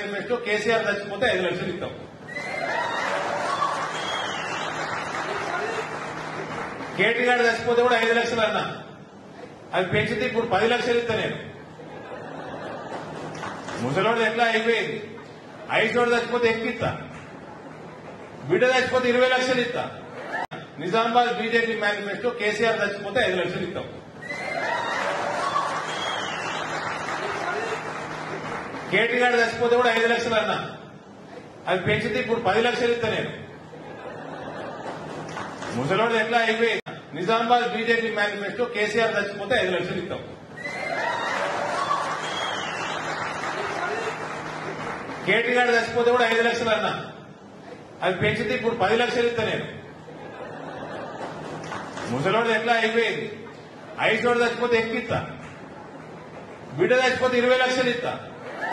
manifesto KCR చచ్చిపోతే ఐదు లక్షలు ఇస్తాం కేటీ గారు చచ్చిపోతే కూడా ఐదు లక్షలు అన్నా అది పెంచితే ఇప్పుడు పది లక్షలు ఇస్తా నేను ముసలోడు ఎట్లా అయిపోయింది ఐసోడు చచ్చిపోతే ఎక్కువ ఇస్తా బిడ్డ చచ్చిపోతే ఇరవై లక్షలు ఇస్తా నిజామాబాద్ బీజేపీ మేనిఫెస్టో కేసీఆర్ చచ్చిపోతే ఐదు లక్షలు ఇస్తాం కేటీ గారు చచ్చిపోతే కూడా ఐదు లక్షలు అన్నా అది పెంచితే ఇప్పుడు పది లక్షలు ఇస్తా నేను ముసలోడు ఎట్లా అయిపోయింది నిజామాబాద్ బీజేపీ మేనిఫెస్టో కేసీఆర్ చచ్చిపోతే ఐదు లక్షలు ఇస్తాం కేటీ గారు చచ్చిపోతే కూడా ఐదు లక్షలు అన్నా అది పెంచితే ఇప్పుడు పది లక్షలు ఇస్తా నేను ముసలోడు ఎట్లా అయిపోయింది ఐసోడు చచ్చిపోతే ఎక్కువ ఇస్తా బిడ్డ చచ్చిపోతే ఇరవై లక్షలు ఇస్తా